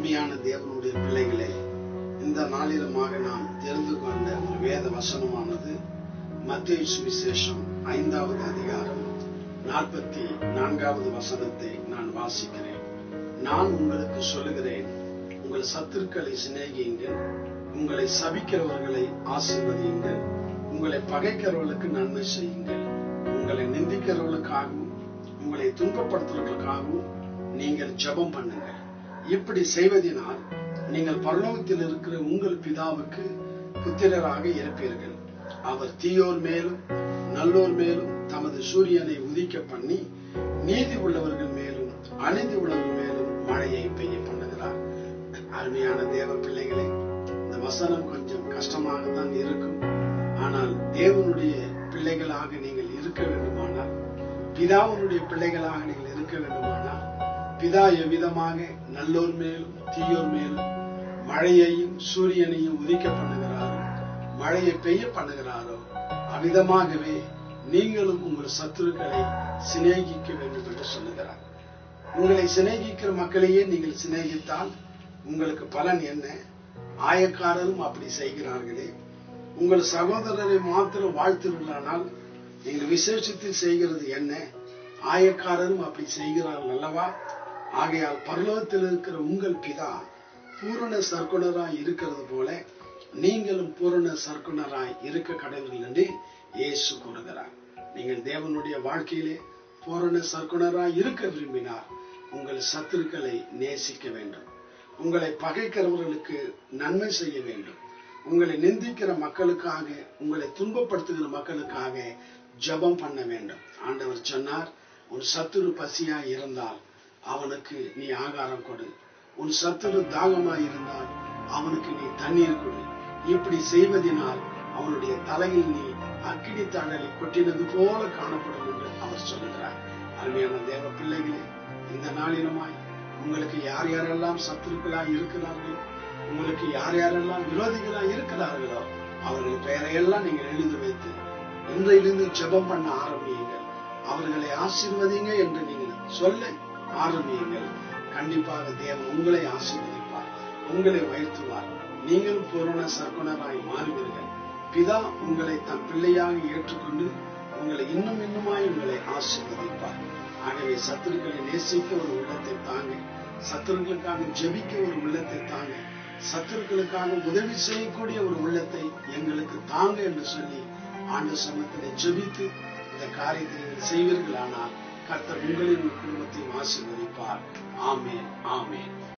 அருமையான தேவனுடைய பிள்ளைகளே இந்த நாளிலுமாக நாம் தெரிந்து கொண்ட ஒரு வேத வசனமானது மத்திய சுவிசேஷம் ஐந்தாவது அதிகாரம் நாற்பத்தி நான்காவது வசனத்தை நான் வாசிக்கிறேன் நான் உங்களுக்கு சொல்லுகிறேன் உங்கள் சத்துருக்களை சிநேகியுங்கள் உங்களை சபிக்கிறவர்களை ஆசீர்வதியுங்கள் உங்களை பகைக்கிறவர்களுக்கு நன்மை செய்யுங்கள் உங்களை நிந்திக்கிறவர்களுக்காகவும் உங்களை துன்பப்படுத்துவதற்காகவும் நீங்கள் ஜெபம் பண்ணுங்கள் இப்படி செய்வதினால் நீங்கள் பரலோகத்தில் இருக்கிற உங்கள் பிதாவுக்கு புத்திரராக இருப்பீர்கள் அவர் தீயோர் மேலும் நல்லோர் மேலும் தமது சூரியனை உதிக்க பண்ணி நீதி உள்ளவர்கள் மேலும் அநீதி உள்ளவர்கள் மேலும் மழையை பெய்ய பண்ணுகிறார் அருமையான தேவ பிள்ளைகளே இந்த வசனம் கொஞ்சம் கஷ்டமாக தான் இருக்கும் ஆனால் தேவனுடைய பிள்ளைகளாக நீங்கள் இருக்க வேண்டுமானால் பிதாவினுடைய பிள்ளைகளாக நீங்கள் இருக்க வேண்டுமானால் பிதா எவ்விதமாக நல்லோர் மேலும் தீயோர் மேலும் மழையையும் சூரியனையும் உதிக்க பண்ணுகிறாரோ மழையை பெய்ய பண்ணுகிறாரோ அவ்விதமாகவே நீங்களும் உங்கள் சத்துருக்களை சிநேகிக்க வேண்டும் என்று சொல்லுகிறார் உங்களை சிநேகிக்கிற மக்களையே நீங்கள் சிநேகித்தால் உங்களுக்கு பலன் என்ன ஆயக்காரரும் அப்படி செய்கிறார்களே உங்கள் சகோதரரை மாத்திரம் வாழ்த்துகிறானால் நீங்கள் விசேஷத்தில் செய்கிறது என்ன ஆயக்காரரும் அப்படி செய்கிறார்கள் அல்லவா ஆகையால் பரலோகத்தில் இருக்கிற உங்கள் பிதா பூரண சர்க்குணராய் இருக்கிறது போல நீங்களும் பூரண சர்க்குணராய் இருக்க கடவுள் என்று இயேசு கூறுகிறார் நீங்கள் தேவனுடைய வாழ்க்கையிலே பூரண சர்க்குணராய் இருக்க விரும்பினார் உங்கள் சத்துருக்களை நேசிக்க வேண்டும் உங்களை பகைக்கிறவர்களுக்கு நன்மை செய்ய வேண்டும் உங்களை நிந்திக்கிற மக்களுக்காக உங்களை துன்பப்படுத்துகிற மக்களுக்காக ஜபம் பண்ண வேண்டும் ஆண்டவர் சொன்னார் உன் சத்துரு பசியா இருந்தால் அவனுக்கு நீ ஆகாரம் கொடு உன் சத்துரு தாகமாய் இருந்தால் அவனுக்கு நீ தண்ணீர் கொடு இப்படி செய்வதனால் அவனுடைய தலையில் நீ அக்கினி தழலை கொட்டினது போல காணப்படும் என்று அவர் சொல்லுகிறார் அருமையான தேவ பிள்ளைகளே இந்த நாளிலுமாய் உங்களுக்கு யார் யாரெல்லாம் சத்துருக்களாய் இருக்கிறார்கள் உங்களுக்கு யார் யாரெல்லாம் விரோதிகளாய் இருக்கிறார்களோ அவர்கள் பெயரையெல்லாம் நீங்கள் எழுதி வைத்து இன்றையிலிருந்து ஜெபம் பண்ண ஆரம்பியுங்கள் அவர்களை ஆசீர்வதிங்க என்று நீங்கள் சொல்ல ஆரம்பியுங்கள் கண்டிப்பாக தேவன் உங்களை ஆசீர்வதிப்பார் உங்களை உயர்த்துவார் நீங்களும் பூரண சர்க்குணராய் மாறுவீர்கள் பிதா உங்களை தன் பிள்ளையாக ஏற்றுக்கொண்டு உங்களை இன்னும் இன்னுமாய் உங்களை ஆசீர்வதிப்பார் ஆகவே சத்துருக்களை நேசிக்க ஒரு உள்ளத்தை தாங்க சத்துருக்களுக்காக ஜெபிக்க ஒரு உள்ளத்தை தாங்க சத்துருக்களுக்காக உதவி செய்யக்கூடிய ஒரு உள்ளத்தை எங்களுக்கு தாங்க என்று சொல்லி ஆண்டு சமத்திலே ஜெபித்து இந்த காரியத்தை நீங்கள் செய்வீர்களானால் கர்த்தர் உங்களின் குடும்பத்தையும் ஆசீர்வதிப்பார் ஆமேன் ஆமேன்